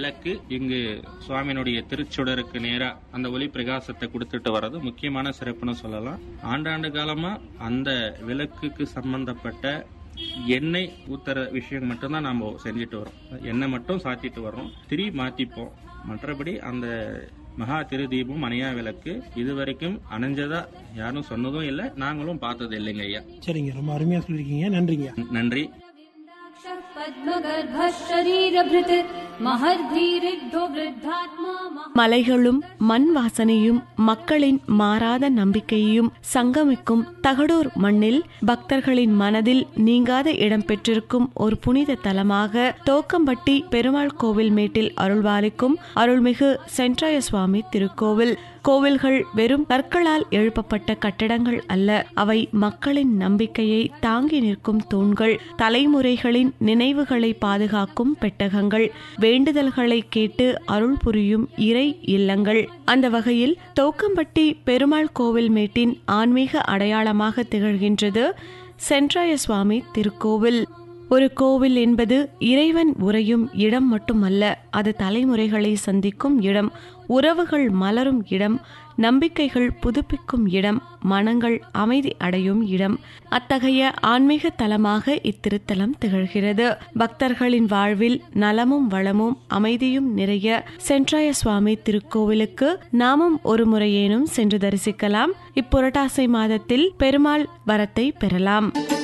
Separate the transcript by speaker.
Speaker 1: விளக்கு இங்கு சுவாமியினுடைய திருச்சுடருக்கு நேரா அந்த ஒளி பிரகாசத்தை கொடுத்துட்டு வர்றது முக்கியமான சிறப்புன்னு சொல்லலாம் ஆண்டாண்டு காலமா அந்த விளக்குக்கு சம்பந்தப்பட்ட எண்ணெய் ஊத்துற விஷயம் மட்டும்தான் நாம செஞ்சுட்டு வரோம் எண்ணெய் மட்டும் சாத்திட்டு வரோம் திரி மாத்திப்போம் மற்றபடி அந்த மகா திரு தீபம் அணையா விளக்கு இதுவரைக்கும் அணைஞ்சதா யாரும் சொன்னதும் இல்லை நாங்களும் பார்த்தது இல்லைங்க ஐயா
Speaker 2: சரிங்க ரொம்ப அருமையா சொல்லியிருக்கீங்க நன்றிங்க
Speaker 1: நன்றி
Speaker 3: पद्मगर्भः शरीरभृत् महर्भिरिद्धो वृद्धात्मा महा-
Speaker 4: மலைகளும் மண் வாசனையும் மக்களின் மாறாத நம்பிக்கையையும் சங்கமிக்கும் தகடூர் மண்ணில் பக்தர்களின் மனதில் நீங்காத இடம் பெற்றிருக்கும் ஒரு புனித தலமாக தோக்கம்பட்டி பெருமாள் கோவில் மேட்டில் அருள்பாலிக்கும் அருள்மிகு சென்றாய சுவாமி திருக்கோவில் கோவில்கள் வெறும் கற்களால் எழுப்பப்பட்ட கட்டடங்கள் அல்ல அவை மக்களின் நம்பிக்கையை தாங்கி நிற்கும் தூண்கள் தலைமுறைகளின் நினைவுகளை பாதுகாக்கும் பெட்டகங்கள் வேண்டுதல்களை கேட்டு அருள் புரியும் இறை இல்லங்கள் அந்த வகையில் தோக்கம்பட்டி பெருமாள் கோவில் மேட்டின் ஆன்மீக அடையாளமாக திகழ்கின்றது சென்றாய சுவாமி திருக்கோவில் ஒரு கோவில் என்பது இறைவன் உறையும் இடம் மட்டுமல்ல அது தலைமுறைகளை சந்திக்கும் இடம் உறவுகள் மலரும் இடம் நம்பிக்கைகள் புதுப்பிக்கும் இடம் மனங்கள் அமைதி அடையும் இடம் அத்தகைய ஆன்மீக தலமாக இத்திருத்தலம் திகழ்கிறது பக்தர்களின் வாழ்வில் நலமும் வளமும் அமைதியும் நிறைய சென்றாய சுவாமி திருக்கோவிலுக்கு நாமும் ஒரு முறையேனும் சென்று தரிசிக்கலாம் இப்புரட்டாசை மாதத்தில் பெருமாள் வரத்தை பெறலாம்